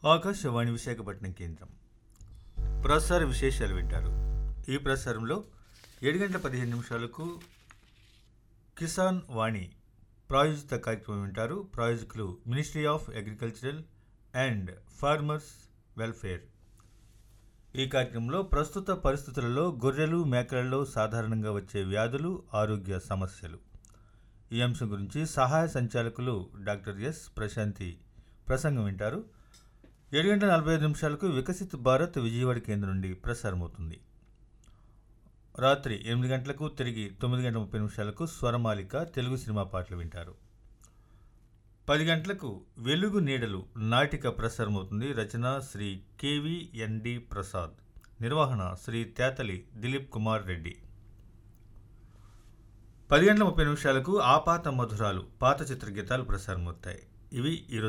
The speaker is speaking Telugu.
ఆకాశవాణి విశాఖపట్నం కేంద్రం ప్రసార విశేషాలు వింటారు ఈ ప్రసారంలో ఏడు గంటల పదిహేను నిమిషాలకు కిసాన్ వాణి ప్రాయోజిత కార్యక్రమం వింటారు ప్రాయోజకులు ministry of agricultural and farmers welfare ఈ కార్యక్రమంలో ప్రస్తుత పరిస్థితులలో గొర్రెలు మేకలలో సాధారణంగా వచ్చే వ్యాధులు ఆరోగ్య సమస్యలు ఈ అంశం గురించి సహాయ సంచాలకులు డాక్టర్ ఎస్ ప్రశాంతి ప్రసంగం వింటారు ఏడు గంటల నలభై ఐదు నిమిషాలకు వికసిత్ భారత్ విజయవాడ కేంద్రం నుండి ప్రసారమవుతుంది రాత్రి ఎనిమిది గంటలకు తిరిగి తొమ్మిది గంటల ముప్పై నిమిషాలకు స్వరమాలిక తెలుగు సినిమా పాటలు వింటారు పది గంటలకు వెలుగు నీడలు నాటిక ప్రసారమవుతుంది రచన శ్రీ కేవీఎన్డి ప్రసాద్ నిర్వహణ శ్రీ తేతలి దిలీప్ కుమార్ రెడ్డి పది గంటల ముప్పై నిమిషాలకు ఆపాత మధురాలు పాత చిత్ర గీతాలు ప్రసారమవుతాయి ఇవి ఈరోజు